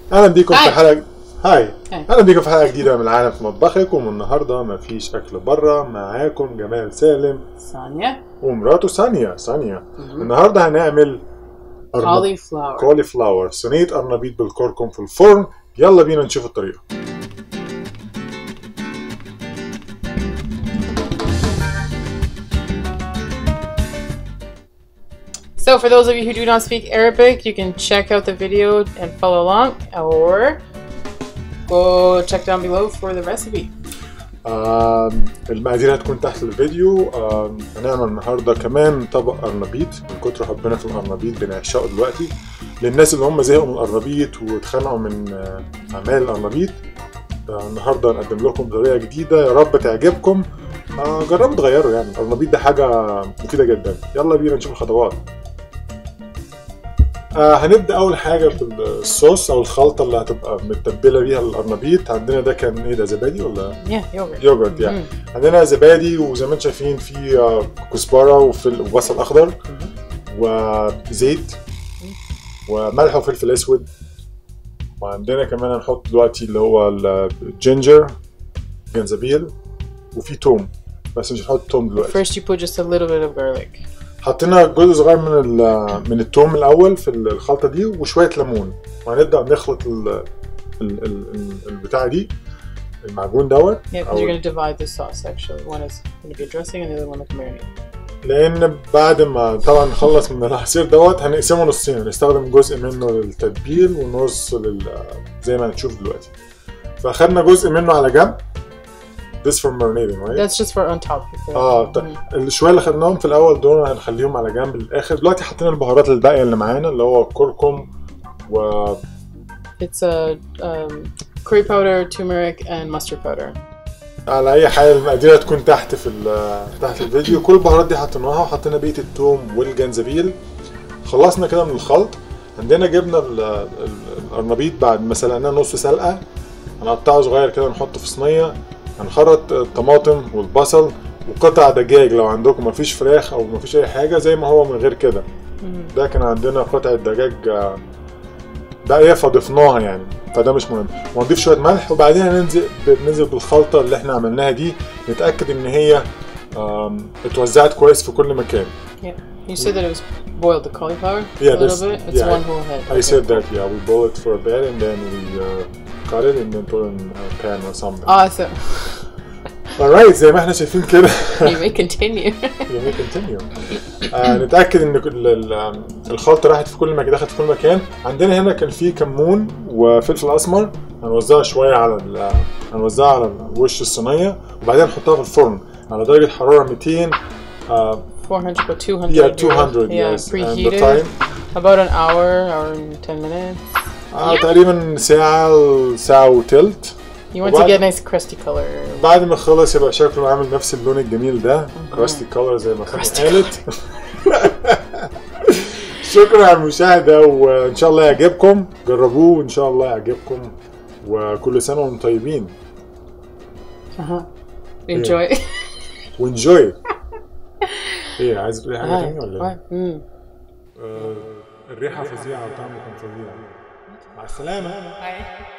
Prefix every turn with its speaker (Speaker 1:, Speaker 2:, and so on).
Speaker 1: اهلا بيكم في
Speaker 2: هاي.
Speaker 1: حلقه هاي
Speaker 2: هاي.
Speaker 1: اهلا بيكم في حلقه جديده من العالم في مطبخكم والنهارده مفيش اكل بره معاكم جمال سالم
Speaker 2: سانيا
Speaker 1: ومراته ثانيه ثانيه النهارده هنعمل
Speaker 2: كولي فلاور
Speaker 1: كولي فلاور صينيه قرنبيط بالكركم في الفرن يلا بينا نشوف الطريقه
Speaker 2: So for those of you who do not speak Arabic, you can check out the video and follow along, or go check down below for the recipe.
Speaker 1: آم، المقادير هتكون تحت الفيديو آم، هنعمل النهارده كمان طبق قرنبيط من كتر حبنا في القرنبيط بنعشقه دلوقتي للناس اللي هم زهقوا من القرنبيط واتخانقوا من آه، اعمال القرنبيط آه، النهارده هنقدم لكم طريقه جديده يا رب تعجبكم آه، جربوا تغيروا يعني القرنبيط ده حاجه مفيده جدا يلا بينا نشوف الخطوات آه هنبدا اول حاجه بالصوص او الخلطه اللي هتبقى متبله بيها القرنبيط عندنا ده كان ايه ده زبادي ولا
Speaker 2: Yeah, yogurt.
Speaker 1: يوجرت يعني
Speaker 2: Mhm.
Speaker 1: عندنا زبادي وزي ما انتم شايفين في آه، كزبره وفل- وبصل اخضر وزيت وملح وفلفل اسود وعندنا كمان هنحط دلوقتي اللي هو الجينجر جنزبيل وفي توم بس مش هنحط توم دلوقتي
Speaker 2: First, you put just a little bit of garlic.
Speaker 1: حطينا جزء صغير من ال- من التوم الاول في الخلطه دي وشويه ليمون وهنبدا نخلط ال ال- ال- ال- البتاع دي المعجون دوت
Speaker 2: Yeah, because
Speaker 1: أو-
Speaker 2: you're going to divide the sauce actually. One is going to be a dressing and the other one is marinade.
Speaker 1: لان بعد ما طبعا نخلص من العصير دوت هنقسمه نصين هنستخدم جزء منه للتتبيل ونص لل زي ما هنشوف دلوقتي فاخدنا جزء منه على جنب this for marinating right
Speaker 2: That's just for on top. for-
Speaker 1: اه ط-
Speaker 2: Mhm.
Speaker 1: الشويه اللي خدناهم في الاول دول هنخليهم على جنب للاخر دلوقتي حطينا البهارات الباقيه اللي معانا اللي هو كركم و
Speaker 2: It's a um, curry powder, turmeric, and mustard powder.
Speaker 1: على اي حال المقادير هتكون تحت في ال- تحت الفيديو كل البهارات دي حطيناها وحطينا بقيه الثوم والجنزبيل خلصنا كده من الخلط عندنا جبنا ال- ال- القرنبيط بعد ما سلقناه نص سلقه هنقطعه صغير كده نحطه في صينيه هنخرط الطماطم والبصل وقطع دجاج لو عندكم مفيش فراخ او مفيش اي حاجه زي ما هو من غير كده
Speaker 2: Mhm.
Speaker 1: ده كان عندنا قطعه دجاج آه، باقيه فضفناها يعني فده مش مهم ونضيف شويه ملح وبعدين هننزل بننزل بالخلطه اللي احنا عملناها دي نتاكد ان هي آم، اتوزعت كويس في كل مكان
Speaker 2: Yeah. You said that it was boiled the cauliflower
Speaker 1: Yeah,
Speaker 2: a little
Speaker 1: this-
Speaker 2: bit. It's
Speaker 1: yeah,
Speaker 2: one whole head.
Speaker 1: I
Speaker 2: Okay,
Speaker 1: said
Speaker 2: cool.
Speaker 1: that yeah we boil it for a bit and then we uh, cut it and then put it in a pan or something
Speaker 2: Awesome.
Speaker 1: alright زي ما احنا شايفين كده
Speaker 2: you may continue.
Speaker 1: You may continue. آه نتاكد ان كل- ال- الخلطه راحت في كل مكان دخلت في كل مكان عندنا هنا كان في كمون وفلفل اسمر هنوزعها شويه على ال- هنوزعها على وش الصينيه وبعدين نحطها في الفرن على درجه حراره 200 آه
Speaker 2: 400 but 200.
Speaker 1: yeah
Speaker 2: here.
Speaker 1: 200
Speaker 2: Yeah,
Speaker 1: yes and the
Speaker 2: preheated.
Speaker 1: time
Speaker 2: About an hour, hour and 10 minutes.
Speaker 1: آه تقريبا ساعه ساعه وتلت
Speaker 2: You want to
Speaker 1: وبعد-
Speaker 2: get a nice crusty color.
Speaker 1: بعد ما يخلص يبقى شكله عامل نفس اللون الجميل ده كراستي كولر زي ما كانت
Speaker 2: Crusty
Speaker 1: قالت شكرا على المشاهدة وإن شاء الله يعجبكم جربوه وإن شاء الله يعجبكم وكل سنة وانتم طيبين
Speaker 2: Uh-huh. Enjoy.
Speaker 1: وانجوي ايه عايز تقولي حاجة
Speaker 2: Hi.
Speaker 1: تانية ولا ايه؟
Speaker 2: What? Mm.
Speaker 1: آه، الريحة فظيعة وطعمه كان فظيع مع السلامة
Speaker 2: Bye.